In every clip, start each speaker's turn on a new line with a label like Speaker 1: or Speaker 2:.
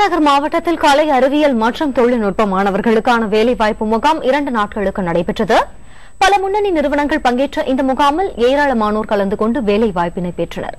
Speaker 1: விருதுநகர் மாவட்டத்தில் கலை அறிவியல் மற்றும் தொழில்நுட்ப மாணவர்களுக்கான வேலைவாய்ப்பு முகாம் இரண்டு நாட்களுக்கு நடைபெற்றது பல முன்னணி நிறுவனங்கள் பங்கேற்ற இந்த முகாமில் ஏராளமானோர் கலந்து கொண்டு வேலைவாய்ப்பினை பெற்றனர்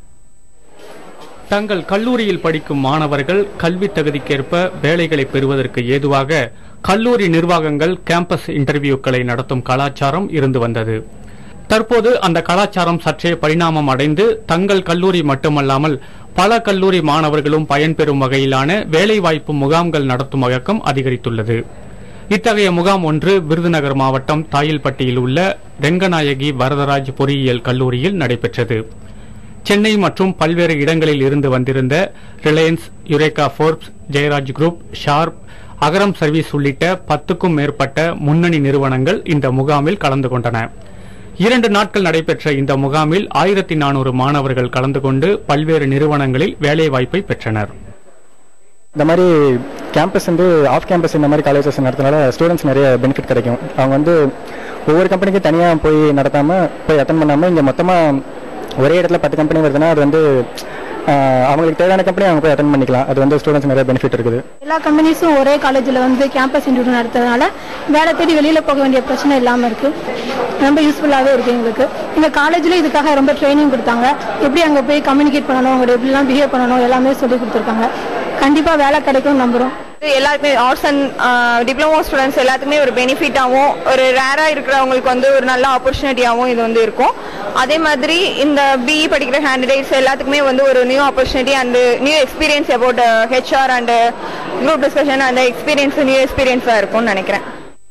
Speaker 2: தங்கள் கல்லூரியில் படிக்கும் மாணவர்கள் கல்வி தகுதிக்கேற்ப வேலைகளை பெறுவதற்கு ஏதுவாக கல்லூரி நிர்வாகங்கள் கேம்பஸ் இன்டர்வியூக்களை நடத்தும் கலாச்சாரம் இருந்து வந்தது தற்போது அந்த கலாச்சாரம் சற்றே பரிணாமம் அடைந்து தங்கள் கல்லூரி மட்டுமல்லாமல் பல கல்லூரி மாணவர்களும் பயன்பெறும் வகையிலான வேலைவாய்ப்பு முகாம்கள் நடத்தும் வழக்கம் அதிகரித்துள்ளது இத்தகைய முகாம் ஒன்று விருதுநகர் மாவட்டம் தாயில்பட்டியில் உள்ள ரெங்கநாயகி வரதராஜ் பொறியியல் கல்லூரியில் நடைபெற்றது சென்னை மற்றும் பல்வேறு இடங்களில் இருந்து வந்திருந்த Reliance Eureka Forbes Jeyaraj group Sharp Agaram service உள்ளிட்ட பத்துக்கும் மேற்பட்ட முன்னணி நிறுவனங்கள் இந்த முகாமில் கலந்து கொண்டன இரண்டு நாட்கள் நடைபெற்ற இந்த முகாமில் ஆயிரத்தி நானூறு மாணவர்கள் கலந்து கொண்டு பல்வேறு நிறுவனங்களில் வேலைவாய்ப்பை பெற்றனர்
Speaker 3: இந்த மாதிரி கேம்பஸ் வந்து ஆஃப் கேம்பஸ் இந்த மாதிரி காலேஜஸ் நடத்தினால ஸ்டூடெண்ட்ஸ் நிறைய பெனிஃபிட் கிடைக்கும் அவங்க வந்து ஒவ்வொரு கம்பெனிக்கும் தனியாக போய் நடத்தாம போய் அட்டன் பண்ணாமல் இங்கே மொத்தமாக ஒரே இடத்துல பத்து கம்பெனி வருதுன்னா அது வந்து ஆஹ், அவங்களுக்கு தேவையான கம்பெனி அவங்க போய் அட்டன் பண்ணிக்கலாம் அது வந்து ஸ்டூடெண்ட்ஸ் நிறைய பெனிஃபிட் இருக்குது
Speaker 4: எல்லா கம்பெனிஸும் ஒரே காலேஜில் வந்து கேம்பஸ் இன்டர்வியூ நடத்துறதுனால வேலை தேடி வெளியில் போக வேண்டிய பிரச்சனை இல்லாமல் இருக்கு ரொம்ப யூஸ்ஃபுல்லாகவே இருக்கு எங்களுக்கு எங்கள் காலேஜில் இதுக்காக ரொம்ப ட்ரைனிங் கொடுத்தாங்க எப்படி அங்கே போய் கம்யூனிகேட் பண்ணணும் அவங்க எப்படிலாம் பிஹேவ் பண்ணணும் எல்லாமே சொல்லி கொடுத்துருக்காங்க கண்டிப்பாக வேலை கிடைக்கும் நம்புகிறோம்
Speaker 5: எல்லாருக்குமே ஆர்ட்ஸ் அண்ட் டிப்ளமோ ஸ்டூடெண்ட்ஸ் எல்லாத்துக்குமே ஒரு பெனிஃபிட்டாகவும் ஒரு ரேராக இருக்கிறவங்களுக்கு வந்து ஒரு நல்ல ஆப்பர்ச்சுனிட்டியாகவும் இது வந்து இருக்கும் அதே மாதிரி இந்த பிஇ படிக்கிற கேண்டிடேட்ஸ் எல்லாத்துக்குமே வந்து ஒரு new opportunity and new experience about HR and group discussion அந்த எக்ஸ்பீரியன்ஸ் நியூ எக்ஸ்பீரியன்ஸாக இருக்கும்னு நினைக்கிறேன்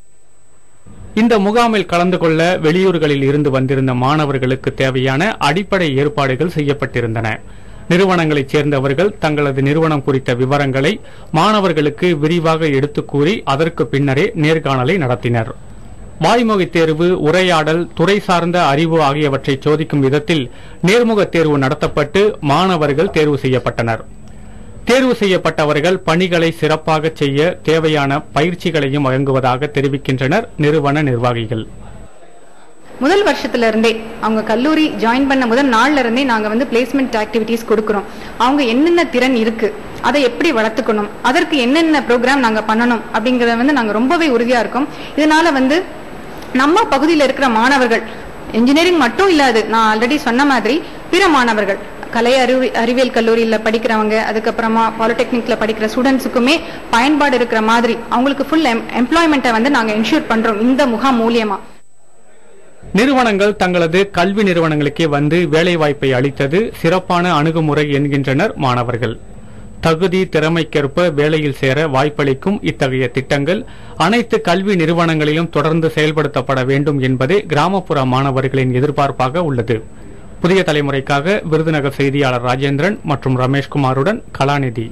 Speaker 2: இந்த முகாமில் கலந்து கொள்ள வெளியூர்களில் இருந்து வந்திருந்த மாணவர்களுக்கு தேவையான அடிப்படை ஏற்பாடுகள் செய்யப்பட்டிருந்தன நிறுவனங்களைச் சேர்ந்தவர்கள் தங்களது நிறுவனம் குறித்த விவரங்களை மாணவர்களுக்கு விரிவாக எடுத்துக் கூறி அதற்கு பின்னரே நேர்காணலை நடத்தினர் வாய்மொழி தேர்வு உரையாடல் துறை சார்ந்த அறிவு ஆகியவற்றை சோதிக்கும் விதத்தில் நேர்முக தேர்வு நடத்தப்பட்டு மாணவர்கள் தேர்வு செய்யப்பட்டனர் தேர்வு செய்யப்பட்டவர்கள் பணிகளை சிறப்பாக செய்ய தேவையான பயிற்சிகளையும் வழங்குவதாக தெரிவிக்கின்றனர் நிறுவன நிர்வாகிகள்
Speaker 6: முதல் வருஷத்துல இருந்தே அவங்க கல்லூரி ஜாயின் பண்ண முதல் நாள்ல இருந்தே நாங்க வந்து பிளேஸ்மெண்ட் ஆக்டிவிட்டிஸ் கொடுக்கிறோம் அவங்க என்னென்ன திறன் இருக்கு அதை எப்படி வளர்த்துக்கணும் அதற்கு என்னென்ன ப்ரோக்ராம் நாங்க பண்ணணும் அப்படிங்கறத வந்து நாங்க ரொம்பவே உறுதியா இருக்கோம் இதனால வந்து நம்ம பகுதியில் இருக்கிற மாணவர்கள் இன்ஜினியரிங் மட்டும் இல்லாது நான் ஆல்ரெடி சொன்ன மாதிரி பிற மாணவர்கள் கலை அறிவி அறிவியல் கல்லூரியில படிக்கிறவங்க அதுக்கப்புறமா பாலிடெக்னிக்ல படிக்கிற ஸ்டூடெண்ட்ஸுக்குமே பயன்பாடு இருக்கிற மாதிரி அவங்களுக்கு ஃபுல் எம்ப்ளாய்மெண்ட்டை வந்து நாங்க இன்ஷூர் பண்றோம் இந்த முகாம் மூலியமா
Speaker 2: நிறுவனங்கள் தங்களது கல்வி நிறுவனங்களுக்கே வந்து வேலைவாய்ப்பை அளித்தது சிறப்பான அணுகுமுறை என்கின்றனர் மாணவர்கள் தகுதி திறமைக்கேற்ப வேலையில் சேர வாய்ப்பளிக்கும் இத்தகைய திட்டங்கள் அனைத்து கல்வி நிறுவனங்களிலும் தொடர்ந்து செயல்படுத்தப்பட வேண்டும் என்பதே கிராமப்புற மாணவர்களின் எதிர்பார்ப்பாக உள்ளது புதிய தலைமுறைக்காக விருதுநகர் செய்தியாளர் ராஜேந்திரன் மற்றும் ரமேஷ்குமாருடன் கலாநிதி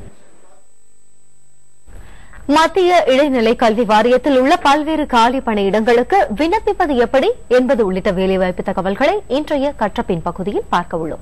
Speaker 1: மத்திய இடைநிலை கல்வி வாரியத்தில் உள்ள பல்வேறு காலி பணியிடங்களுக்கு விண்ணப்பிப்பது எப்படி என்பது உள்ளிட்ட வேலைவாய்ப்பு தகவல்களை இன்றைய கற்றப்பின் பகுதியில் பார்க்க உள்ளோம்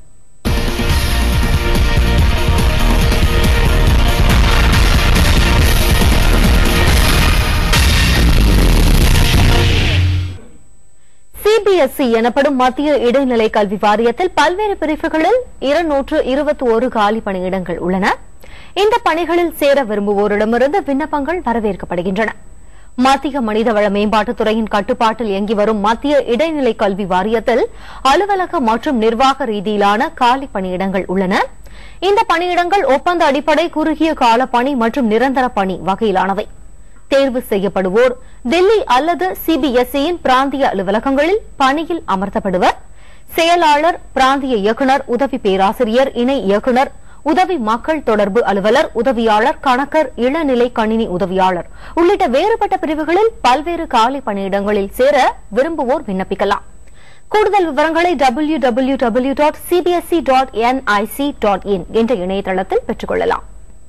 Speaker 1: சிபிஎஸ்இ எனப்படும் மத்திய இடைநிலை கல்வி வாரியத்தில் பல்வேறு பிரிவுகளில் இருநூற்று இருபத்தி ஒரு காலி பணியிடங்கள் உள்ளன இந்த பணிகளில் சேர விரும்புவோரிடமிருந்து விண்ணப்பங்கள் வரவேற்கப்படுகின்றன மத்திய மனிதவள மேம்பாட்டுத் துறையின் கட்டுப்பாட்டில் இயங்கி வரும் மத்திய இடைநிலை கல்வி வாரியத்தில் அலுவலக மற்றும் நிர்வாக ரீதியிலான காலி பணியிடங்கள் உள்ளன இந்த பணியிடங்கள் ஒப்பந்த அடிப்படை குறுகிய கால பணி மற்றும் நிரந்தர பணி வகையிலானவை தேர்வு செய்யப்படுவோர் டெல்லி அல்லது சிபிஎஸ்இயின் பிராந்திய அலுவலகங்களில் பணியில் அமர்த்தப்படுவர் செயலாளர் பிராந்திய இயக்குநர் உதவி பேராசிரியர் இணை இயக்குநர் உதவி மக்கள் தொடர்பு அலுவலர் உதவியாளர் கணக்கர் இளநிலை கணினி உதவியாளர் உள்ளிட்ட வேறுபட்ட பிரிவுகளில் பல்வேறு காலி பணியிடங்களில் சேர விரும்புவோர் விண்ணப்பிக்கலாம் கூடுதல் விவரங்களை W W W dot CBSE dot NIC dot in என்ற இணையதளத்தில் பெற்றுக் கொள்ளலாம்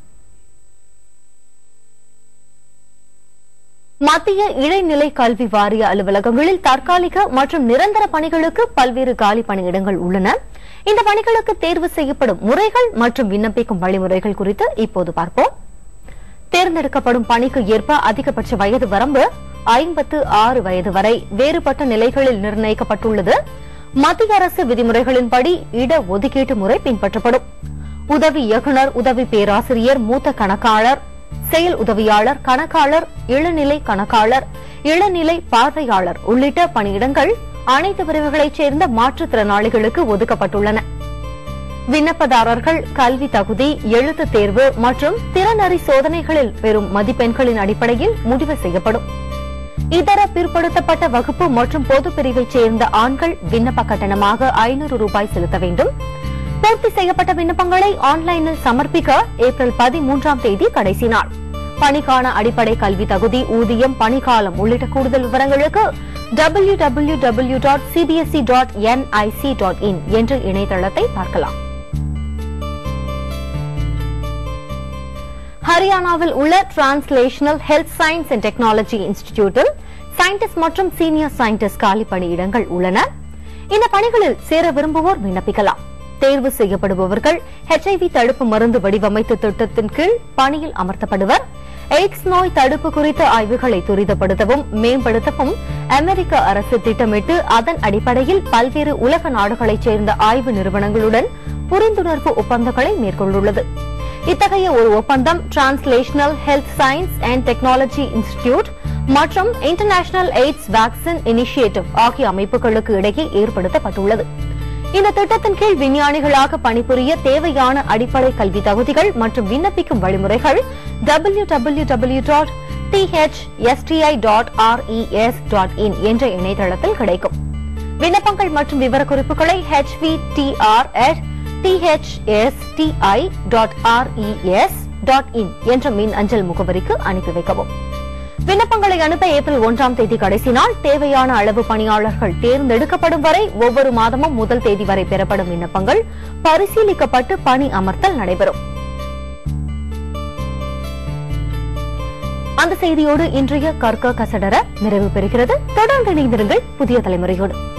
Speaker 1: மத்திய இடைநிலை கல்வி வாரிய அலுவலகங்களில் தற்காலிக மற்றும் நிரந்தர பணிகளுக்கு பல்வேறு காலி பணியிடங்கள் உள்ளன இந்த பணிகளுக்கு தேர்வு செய்யப்படும் முறைகள் மற்றும் விண்ணப்பிக்கும் வழிமுறைகள் குறித்து இப்போது பார்ப்போம் தேர்ந்தெடுக்கப்படும் பணிக்கு ஏற்ப அதிகபட்ச வயது வரம்பு ஐம்பத்து ஆறு வயது வரை வேறுபட்ட நிலைகளில் நிர்ணயிக்கப்பட்டுள்ளது மத்திய அரசு விதிமுறைகளின்படி இட ஒதுக்கீட்டு முறை பின்பற்றப்படும் உதவி இயக்குனர் உதவி பேராசிரியர் மூத்த கணக்காளர் செயல் உதவியாளர் கணக்காளர் இளநிலை கணக்காளர் இளநிலை பார்வையாளர் உள்ளிட்ட பணியிடங்கள் அனைத்து பிரிவுகளைச் சேர்ந்த மாற்றுத்திறனாளிகளுக்கு ஒதுக்கப்பட்டுள்ளன விண்ணப்பதாரர்கள் கல்வி தகுதி எழுத்துத் தேர்வு மற்றும் திறனறி சோதனைகளில் பெறும் மதிப்பெண்களின் அடிப்படையில் முடிவு செய்யப்படும் இதர பிற்படுத்தப்பட்ட வகுப்பு மற்றும் பொது பிரிவைச் சேர்ந்த ஆண்கள் விண்ணப்ப கட்டணமாக ஐநூறு ரூபாய் செலுத்த வேண்டும் பூர்த்தி செய்யப்பட்ட விண்ணப்பங்களை ஆன்லைனில் சமர்ப்பிக்க ஏப்ரல் பதிமூன்றாம் தேதி கடைசி நாள் பணிக்கான அடிப்படை கல்வி தகுதி ஊதியம் பணிக்காலம் உள்ளிட்ட கூடுதல் விவரங்களுக்கு W W W dot CBSE dot NIC dot in என்ற இணையதளத்தை பார்க்கலாம் ஹரியானாவில் உள்ள translational health science and technology இன்ஸ்டிடியூட்டில் சயின்டிஸ்ட் மற்றும் சீனியர் சயின்டிஸ்ட் காலி பணியிடங்கள் உள்ளன இந்த பணிகளில் சேர விரும்புவோர் விண்ணப்பிக்கலாம் தேர்வு செய்யப்படுபவர்கள் ஹெச்ஐவி தடுப்பு மருந்து வடிவமைப்பு திட்டத்தின் கீழ் பணியில் அமர்த்தப்படுவர் எய்ட்ஸ் நோய் தடுப்பு குறித்த ஆய்வுகளை துரிதப்படுத்தவும் மேம்படுத்தவும் அமெரிக்க அரசு திட்டமிட்டு அதன் அடிப்படையில் பல்வேறு உலக நாடுகளைச் சேர்ந்த ஆய்வு நிறுவனங்களுடன் புரிந்துணர்வு ஒப்பந்தங்களை மேற்கொண்டுள்ளது இத்தகைய ஒரு ஒப்பந்தம் translational health science and technology institute மற்றும் இன்டர்நேஷனல் எய்ட்ஸ் வேக்சின் இனிஷியேட்டிவ் ஆகிய அமைப்புகளுக்கு இடையே ஏற்படுத்தப்பட்டுள்ளது இந்த திட்டத்தின் கீழ் விஞ்ஞானிகளாக பணிபுரிய தேவையான அடிப்படை கல்வி தகுதிகள் மற்றும் விண்ணப்பிக்கும் வழிமுறைகள் W W W dot DHSTI dot RES dot in என்ற இணையதளத்தில் கிடைக்கும் விண்ணப்பங்கள் மற்றும் விவரக்குறிப்புகளை HVDR at DHSTI dot RES dot in என்ற மின் அஞ்சல் முகவரிக்கு அனுப்பி வைக்கவும் விண்ணப்பங்களை அனுப்ப ஏப்ரல் ஒன்றாம் தேதி கடைசி நாள் தேவையான அளவு பணியாளர்கள் தேர்ந்தெடுக்கப்படும் வரை ஒவ்வொரு மாதமும் முதல் தேதி வரை பெறப்படும் விண்ணப்பங்கள் பரிசீலிக்கப்பட்டு பணி அமர்த்தல் நடைபெறும் அந்த செய்தியோடு இன்றைய கற்க கசடர நிறைவு பெறுகிறது தொடர்ந்து இணைந்திருங்கள் புதிய தலைமுறையோடு